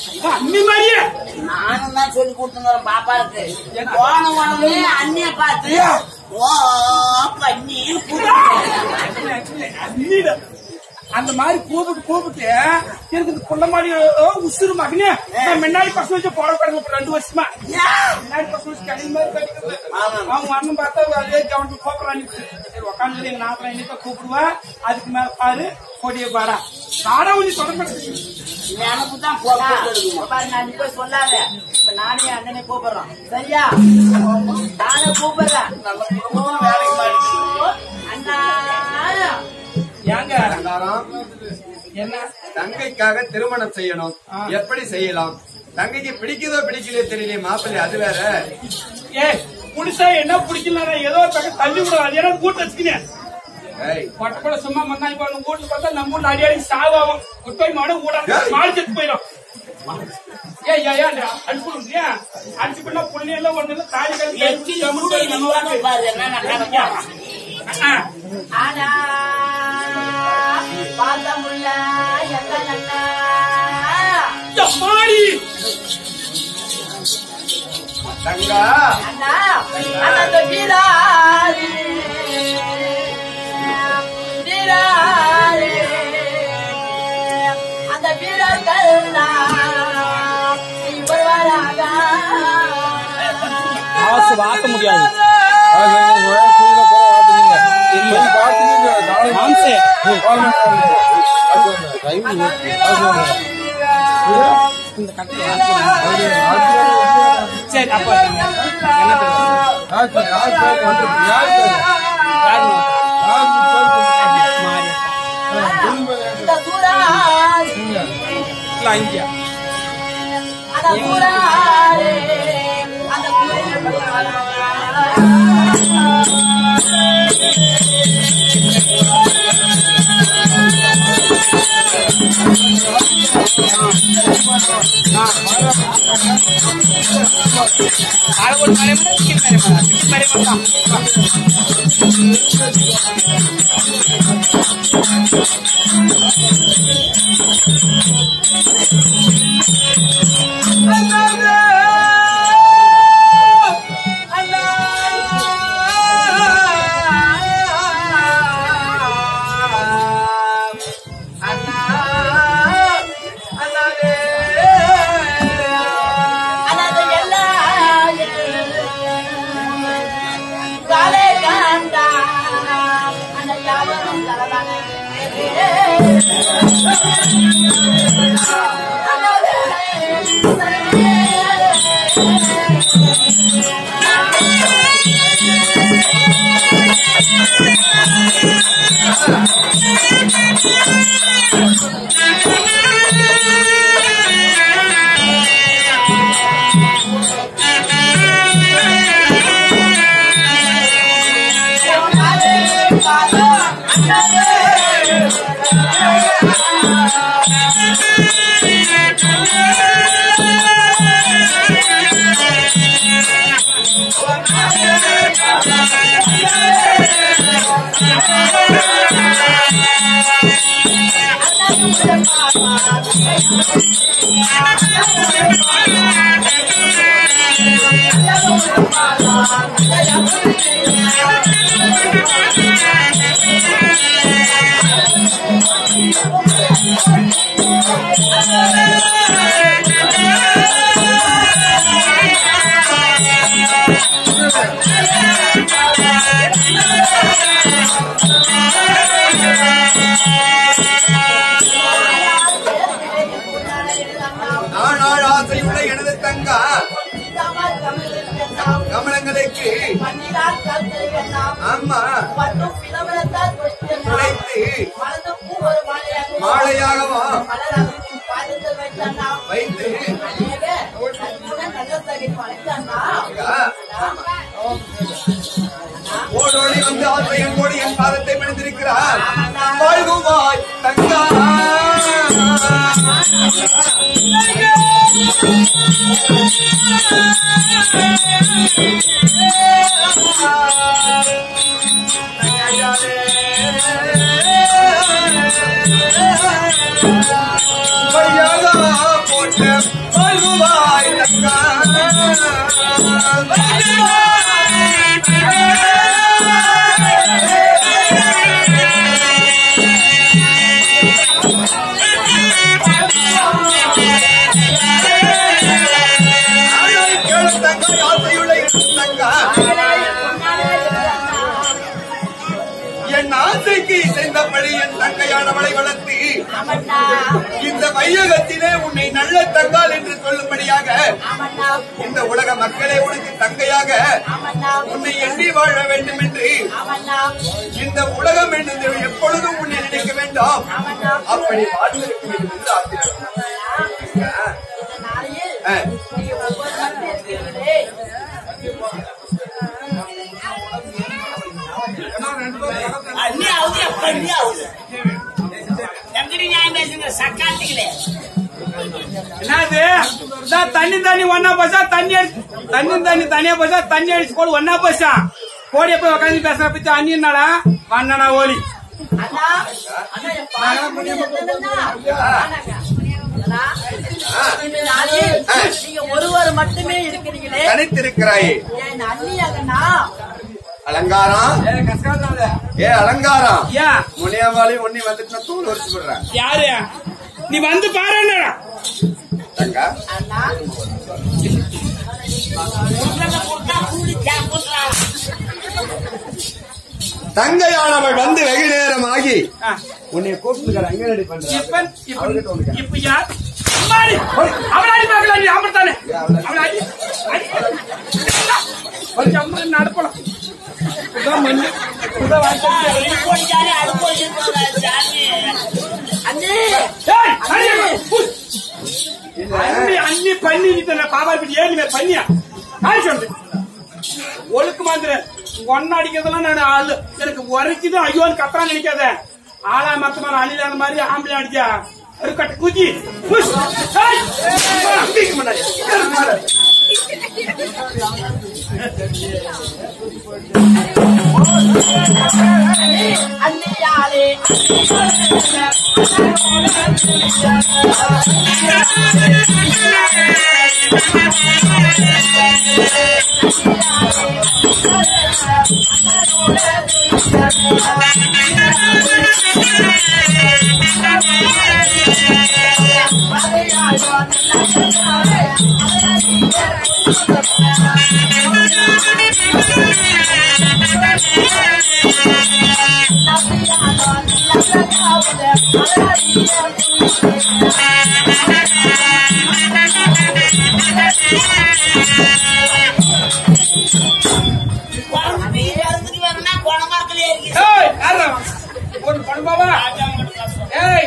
அண்ணி மாதிரியே நானும் தான் சொல்லி கொடுத்துங்கிறேன் பாப்பாவுக்கு போன உடனே அண்ணிய பார்த்து ஓ பண்ணி அண்ணிட அந்த மாதிரி கூப்பிட்டு கூப்பிட்டு எனக்கு இந்த புள்ள மாதிரி உசுறு மகனே நான் முன்னாடி பசங்க வச்சு போட கிடங்க ரெண்டு வருஷமா முன்னாடி பசங்க வச்சு கடையில் மாதிரி கட்டிக்கிறது. அவங்க அண்ணன் பார்த்தா அதே கவனிச்சு கூப்பிடறாங்க சரி உட்காந்து எங்க நாத்துல என்னைக்கு கூப்பிடுவா அதுக்கு மேல பாரு கொடிய பாரா நாடா கொஞ்சம் தொடர்பு எனக்கு தான் போட்டு பாரு நான் நீ போய் சொல்லாத இப்ப நானே அண்ணனை கூப்பிடுறோம் சரியா நானே கூப்பிடுறேன் அண்ணா ஏங்க என்ன தங்கைக்காக திருமணம் செய்யணும் ஆ. எப்படி செய்யலாம் தங்கைக்கு பிடிக்குதோ பிடிக்கலையோ தெரியலையே மாப்பிள்ளை அது வேற ஏய் புடிச்சா என்ன பிடிக்கல ஏதோ ஒரு பக்கம் தள்ளி விடும் அது ஏன்னா கூட்டு வச்சுக்கினேன் ஏய், பட்டப்பட சும்மா மண்ணா இப்ப அவங்க வீட்டுல பார்த்தா நம்ம ஊர்ல அடி அடி சாவாகும் குட்டை மாடு ஊட மாடு செத்து போயிடும் ஏய் ஏய் ஏன் அடிச்சு விடுறியா அடிச்சு பண்ணா புள்ளி எல்லாம் ஒண்ணு இல்ல தாலி கட்டி எச்சி கூட இல்லாம பாரு என்ன நடக்கும் ஆனா பார்த்த முள்ள எந்த நன்னா மாடி தங்கா அண்ணா அந்த வீராரி வீராரி அந்த வீரர்கள் வருவாராக காசு வாக்க முடியாது மாம்சே இந்த கட்டை சரி அப்ப என்ன இந்த சூராரி இந்தியா அந்த சூராரி அந்த ஆளுக்கு மறை மறை சிக்கி மறை மறை சிக்கி மறை மறை அனது எல்லாம் காலே காண்டா அந்த யாவரும் தரவானே நாள் ஆசையுள்ள எனது தங்கா கமலங்களுக்கு ஆமா துளைத்து மாலையாகவா வைத்து தங்கா, ஓடோடி வந்து ஆசையன் கோடி என் பாதத்தை பிடித்திருக்கிறார் வாழ்குவாய் தங்கா மையாக போட்ட வாழ்வாய் தங்கா கேளு தங்கா ஆசையுள்ள என் தங்கா என் ஆசைக்கு இசைந்தபடி என் தங்கையானவளை வளர்த்து இந்த வையகத்திலே உன்னை நல்ல தங்கால் என்று சொல்லும்படியாக இந்த உலக மக்களே உனக்கு தங்கையாக உன்னை எண்ணி வாழ வேண்டும் என்று இந்த உலகம் என்று எப்பொழுதும் உன்னை நினைக்க வேண்டாம் அப்படி வாழ்ந்திருக்க வேண்டும் என்று ஆசீர்வாதம். ஆ. அண்ணி ஆகுது அப்ப அண்ணி ஆகுது எங்கடி நியாயம் பேசுங்க சக்காத்துக்கலே என்னது இதான் தண்ணி தண்ணி ஒன்னா பசா தண்ணி அடிச்சு தண்ணி தண்ணி தனியா பசா தண்ணி அடிச்சு போடு ஒன்னா பசா கோடிய போய் உட்காந்து பேசுற பத்தி அண்ணி என்னடா அண்ணனா ஓலி அண்ணா அண்ணா என் பாடம் என்னன்னா நாளே நீங்க ஒருவர் மட்டுமே இருக்கிறீங்களே தனித்திருக்கிறாயே என் அண்ணியாகண்ணா அலங்காரம் ஏ அலங்காரம் ஏன் முனியாவாளி ஒன்னி வந்துட்டு தூள் வச்சு விடுறேன் யாரு நீ வந்து பாரு என்னடா தங்கா அண்ணா உங்களை போட்டா கூலி கேட்பா தங்கையானவள் வந்து வெகு நேரம் ஆகி ஆ, உன்னை கூப்பிட்டு அங்க ரெடி பண்றேன் இப்ப இப்ப இப்ப யார் அம்மாடி, அவளை அடி பார்க்கல நீ அமர்த்தானே அவளை அடி அடி கொஞ்சம் அம்மா நடப்பலாம் இதான் மண்ணு இதான் வாய்ப்பு போயிட்டாரு அடுப்பு வச்சிருப்பாங்க சாமி அண்ணே ஏய், அண்ணி, புஷ். அண்ணி அண்ணி பண்ணி நீ பாபா இப்படி ஏறி மேல பண்ணியா ஆய் சொல்லு ஒழுக்கு மாந்திர ஒன்னு அடிக்கிறதெல்லாம் நான் ஆளு எனக்கு உரைக்குது ஐயோன்னு கத்துறான்னு நினைக்காத ஆளா மத்த மாதிரி அணில அந்த மாதிரி ஆம்பளை அடிச்சா இருக்கட்ட குஜி புஷ். ஏய், அம்மா, அடிக்க மாட்டாரு. ஏறு மேல. அண்ணியாலே குழம்பு இறந்துட்டு வரணும்னா குணமாக்கலே இருக்கு ஏய், யாரா? ஒரு பண்பாவா ஏய்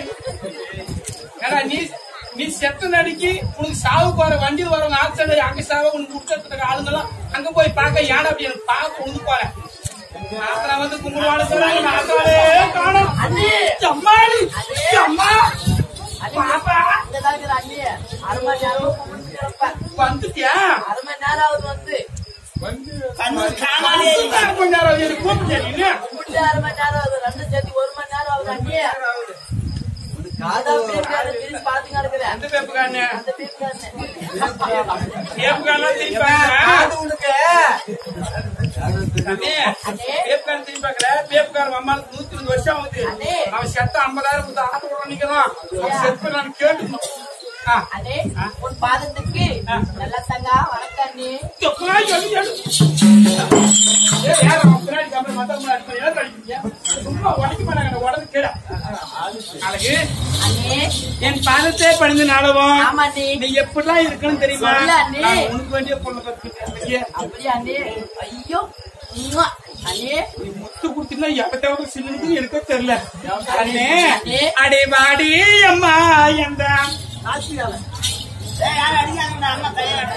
ஏடா நீ நீ செத்த நடிக்கி உனக்கு சாவு போற வண்டியில் வரவங்க ஆக்சிடென்ட் அங்க சாவ உனக்கு விட்டு ஆளுங்கெல்லாம் அங்க போய் பார்க்க ஏடா அப்படி எனக்கு பார்க்க உனக்கு போறேன் ஆத்திரா வந்து கும்பிடுவாங்க சொல்றாங்க நான் ஆத்திராலே காணோம் அம்மாடி அம்மா பாப்பா இந்த இருக்கிற அண்ணி அரை மணி நேரம் கும்பிட்டுருப்பேன். வந்துட்டியா அரை மணி நேரம் ஆகுது வந்து கண்ணு காணாலே இருக்கு கொஞ்ச நேரம் எனக்கு கூப்பிட்டு நீ கும்பிட்டு அரை மணி நேரம் ஆகுது ரெண்டு சேர்த்து ஒரு மணி நேரம் ஆகுது அண்ணி அதான் பேருக்காரு திரும்பி பாத்துங்க இருக்கிறேன் அந்த பேப்புக்காரனே அந்த பேருக்காரு பேப்புக்காரனா திரும்பி பார்க்கறேன் அண்ணே, பேப்காரன் திரும்பி பார்க்கல, பேப்காரன் அம்மாவுக்கு நூத்தி ரெண்டு வருஷம் ஆகுது. அண்ணே. அவன் செத்த 50,000 கொடுத்து ஆட்டோ ஓட நிக்கிறான். அவன் செத்து நான் கேட்டுக்கணும். ஆ, அண்ணே உன் பாதத்துக்கு நல்ல தங்கா வணக்கம் அண்ணி எப்பா, சொல்லு, சொல்லு. ஏய், யார் அவன் பின்னாடி கம்பளை மத்தவங்க முன்னாடி போய் ஏன் அடிக்கிறீங்க? சும்மா உடைக்க மாட்டாங்க, உடனே கீழே. நாளைக்கு அண்ணே என் பாதத்தை பணிந்து நாடகம் ஆமா அண்ணே நீ எப்படிலாம் இருக்கணும் தெரியுமா சொல்லு, அண்ணே. நான் உனக்கு வேண்டிய பொண்ணு கத்துக்கிட்டேன் அப்படியா அண்ணே ஐயோ உம்மா. அண்ணே நீ முத்து குடுத்தீங்கன்னா எப்பத்தாவது சில்லுன்னு எனக்கு தெரியல அண்ணே அண்ணே. அடே வாடி அம்மா எந்த ஏய், யாரும் அடிக்காதீங்கடா, அம்மா கையாட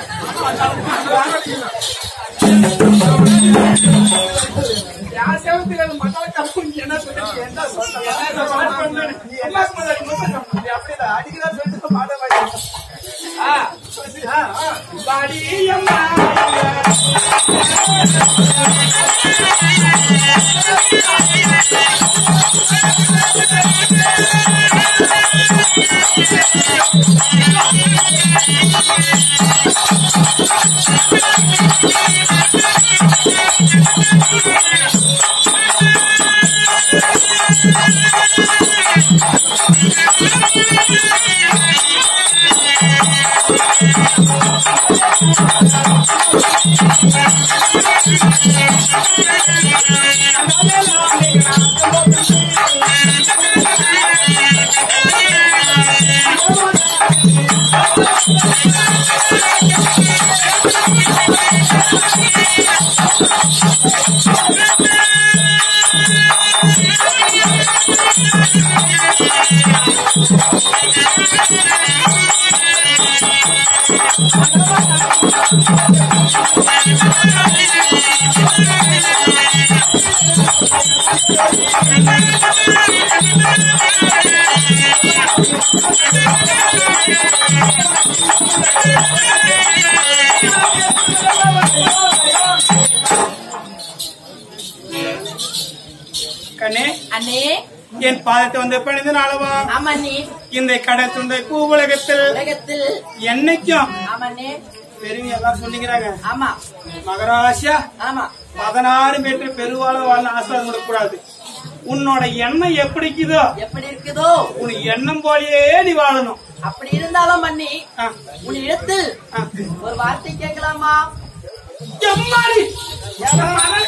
யார் சேவத்துக்கு அது மசாலா கலப்பு நீ என்ன சொல்றீங்க என்ன சொல்றீங்க என்ன சொல்றீங்க? அம்மாக்கு முன்னாடி முத்தம் காட்டு. நீ அப்படிதான் அடிக்கிறா சொல்லிட்டு மாட மாட்டேன் ஆ ஆ, ஆ. வாடி அம்மா எந்த ஆ கண்ணே அண்ணே என் பாதத்தை வந்து பணிந்து நாளவா ஆமா அண்ணி இந்த கடை துண்டை பூவுலகத்தில் உலகத்தில் என்னைக்கும் ஆமா அண்ணே பெருமை எல்லாம் சொல்லிக்கிறாங்க ஆமா மகராசியா ஆமா பதினாறு மீட்டர் பெருவாழ வாழ ஆசிரியர் கொடுக்கூடாது உன்னோட எண்ணம் எப்படி இருக்குதோ எப்படி இருக்குதோ உன் எண்ணம் போலயே நீ வாழணும் அப்படி இருந்தாலும் அண்ணி ஆ, உன் இடத்தில் ஆ. ஒரு வார்த்தை கேட்கலாமா எம்மாடி! என் மன